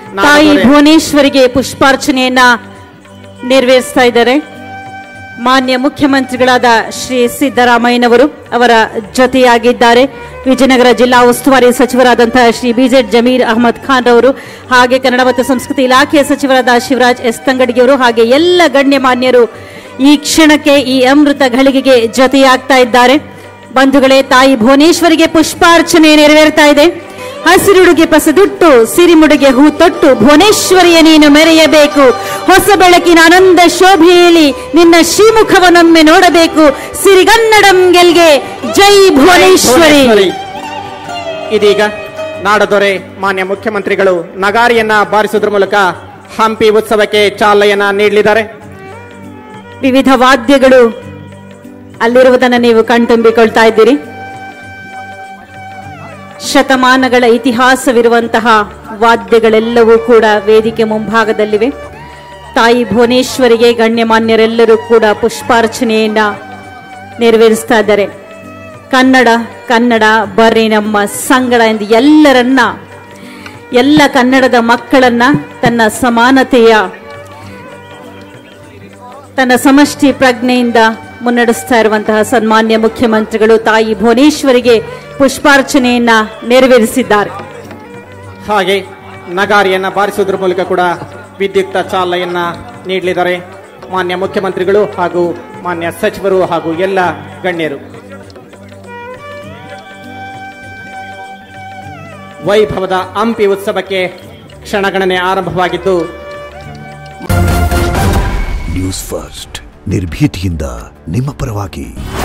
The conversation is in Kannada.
ತಾಯಿ ನಾಡದೊರೆ ಭುವನೇಶ್ವರಿಗೆ ಪುಷ್ಪಾರ್ಚನೆಯನ್ನ ನೆರವೇರಿಸ್ತಾ ಇದ್ದಾರೆ ಮಾನ್ಯ ಮುಖ್ಯಮಂತ್ರಿಗಳಾದ ಶ್ರೀ ಸಿದ್ದರಾಮಯ್ಯನವರು ಅವರ ಜೊತೆಯಾಗಿದ್ದಾರೆ ವಿಜಯನಗರ ಜಿಲ್ಲಾ ಉಸ್ತುವಾರಿ ಸಚಿವರಾದಂತಹ ಶ್ರೀ ಬಿಜೆಡ್ ಜಮೀರ್ ಅಹಮದ್ ಖಾನ್ ಅವರು ಹಾಗೆ ಕನ್ನಡ ಮತ್ತು ಸಂಸ್ಕೃತಿ ಇಲಾಖೆಯ ಸಚಿವರಾದ ಶಿವರಾಜ್ ಎಸ್ ತಂಗಡಿಯವರು ಹಾಗೆ ಎಲ್ಲ ಗಣ್ಯಮಾನ್ಯರು ಈ ಕ್ಷಣಕ್ಕೆ ಈ ಅಮೃತ ಘಳಿಗೆಗೆ ಜೊತೆಯಾಗ್ತಾ ಇದ್ದಾರೆ ಬಂಧುಗಳೇ ತಾಯಿ ಭುವನೇಶ್ವರಿಗೆ ಪುಷ್ಪಾರ್ಚನೆ ನೆರವೇರ್ತಾ ಇದೆ ಹಸಿರುಡುಗೆ ಪಸದುಟ್ಟು ಸಿರಿಮುಡುಗೆ ಹೂ ತೊಟ್ಟು ಭುವನೇಶ್ವರಿಯ ನೀನು ಮೆರೆಯಬೇಕು ಹೊಸ ಬೆಳಕಿನ ಆನಂದ ಶೋಭೆಯಲ್ಲಿ ನಿನ್ನ ಶ್ರೀಮುಖವನ್ನೊಮ್ಮೆ ನೋಡಬೇಕು ಸಿರಿಗನ್ನಡಂ ಗೆಲ್ಗೆ ಜೈ ಭುವನೇಶ್ವರಿ ಭುವನೇಶ್ವರಿ. ಇದೀಗ ನಾಡದೊರೆ ಮಾನ್ಯ ಮುಖ್ಯಮಂತ್ರಿಗಳು ನಗಾರಿಯನ್ನ ಬಾರಿಸುವುದರ ಮೂಲಕ ಹಂಪಿ ಉತ್ಸವಕ್ಕೆ ಚಾಲನೆಯನ್ನ ನೀಡಲಿದ್ದಾರೆ ವಿವಿಧ ವಾದ್ಯಗಳು ಅಲ್ಲಿರುವುದನ್ನು ನೀವು ಕಣ್ತುಂಬಿಕೊಳ್ತಾ ಇದ್ದೀರಿ ಶತಮಾನಗಳ ಇತಿಹಾಸವಿರುವಂತಹ ವಾದ್ಯಗಳೆಲ್ಲವೂ ಕೂಡ ವೇದಿಕೆ ಮುಂಭಾಗದಲ್ಲಿವೆ ತಾಯಿ ಭುವನೇಶ್ವರಿಗೆ ಗಣ್ಯಮಾನ್ಯರೆಲ್ಲರೂ ಕೂಡ ಪುಷ್ಪಾರ್ಚನೆಯನ್ನ ನೆರವೇರಿಸ್ತಾ ಇದ್ದಾರೆ ಕನ್ನಡ ಕನ್ನಡ ಬರ್ರಿ ನಮ್ಮ ಸಂಗಡ ಎಂದು ಎಲ್ಲರನ್ನ ಎಲ್ಲ ಕನ್ನಡದ ಮಕ್ಕಳನ್ನ ತನ್ನ ಸಮಾನತೆಯ ತನ್ನ ಸಮಷ್ಟಿ ಪ್ರಜ್ಞೆಯಿಂದ ಮುನ್ನಡೆಸ್ತಾ ಇರುವಂತಹ ಸನ್ಮಾನ್ಯ ಮುಖ್ಯಮಂತ್ರಿಗಳು ತಾಯಿ ಭುವನೇಶ್ವರಿಗೆ ಪುಷ್ಪಾರ್ಚನೆಯನ್ನ ನೆರವೇರಿಸಿದ್ದಾರೆ ಹಾಗೆ ನಗಾರಿಯನ್ನ ಬಾರಿಸುವುದರ ಮೂಲಕ ಕೂಡ ವಿದ್ಯುಕ್ತ ಚಾಲನೆಯನ್ನ ನೀಡಲಿದ್ದಾರೆ ಮಾನ್ಯ ಮುಖ್ಯಮಂತ್ರಿಗಳು ಹಾಗೂ ಮಾನ್ಯ ಸಚಿವರು ಹಾಗೂ ಎಲ್ಲ ಗಣ್ಯರು ವೈಭವದ ಹಂಪಿ ಉತ್ಸವಕ್ಕೆ ಕ್ಷಣಗಣನೆ ಆರಂಭವಾಗಿದ್ದು ನ್ಯೂಸ್ ಫಸ್ಟ್ ನಿರ್ಭೀತಿಯಿಂದ ನಿಮ್ಮ ಪರವಾಗಿ